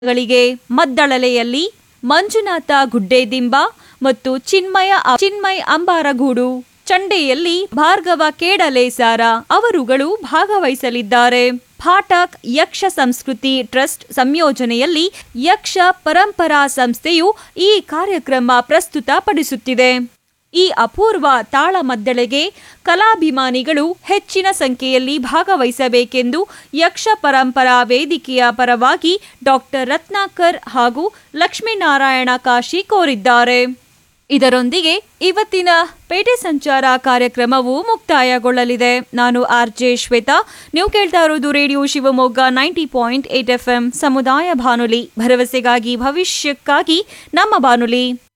ಗಳಿಗೆ ಮದ್ದಳಲೆಯಲ್ಲಿ ಮಂಜುನಾಥ ಗುಡ್ಡೇದಿಂಬ ಮತ್ತು ಚಿನ್ಮಯ ಚಿನ್ಮಯ್ ಅಂಬಾರಗೂಡು ಚಂಡೆಯಲ್ಲಿ ಭಾರ್ಗವ ಕೇಡಲೇಸಾರ ಅವರುಗಳು ಭಾಗವಹಿಸಲಿದ್ದಾರೆ ಫಾಟಕ್ ಯಕ್ಷ ಸಂಸ್ಕೃತಿ ಟ್ರಸ್ಟ್ ಸಂಯೋಜನೆಯಲ್ಲಿ ಯಕ್ಷ ಪರಂಪರಾ ಸಂಸ್ಥೆಯು ಈ ಕಾರ್ಯಕ್ರಮ ಪ್ರಸ್ತುತಪಡಿಸುತ್ತಿದೆ ಈ ಅಪೂರ್ವ ತಾಳಮದ್ದಳೆಗೆ ಕಲಾಭಿಮಾನಿಗಳು ಹೆಚ್ಚಿನ ಸಂಖ್ಯೆಯಲ್ಲಿ ಭಾಗವಹಿಸಬೇಕೆಂದು ಯಕ್ಷ ಪರಂಪರಾ ವೇದಿಕೆಯ ಪರವಾಗಿ ಡಾಕ್ಟರ್ ರತ್ನಾಕರ್ ಹಾಗೂ ಲಕ್ಷ್ಮೀನಾರಾಯಣ ಕಾಶಿ ಕೋರಿದ್ದಾರೆ ಇದರೊಂದಿಗೆ ಇವತ್ತಿನ ಪೇಟೆ ಸಂಚಾರ ಕಾರ್ಯಕ್ರಮವು ಮುಕ್ತಾಯಗೊಳ್ಳಲಿದೆ ನಾನು ಆರ್ ಜೆ ಶ್ವೇತಾ ನೀವು ಕೇಳ್ತಾ ಇರೋದು radio Shivamogga ninety point eight F M ಸಮುದಾಯ ಬಾನುಲಿ ಭರವಸೆಗಾಗಿ ಭವಿಷ್ಯಕ್ಕಾಗಿ ನಮ್ಮ ಬಾನುಲಿ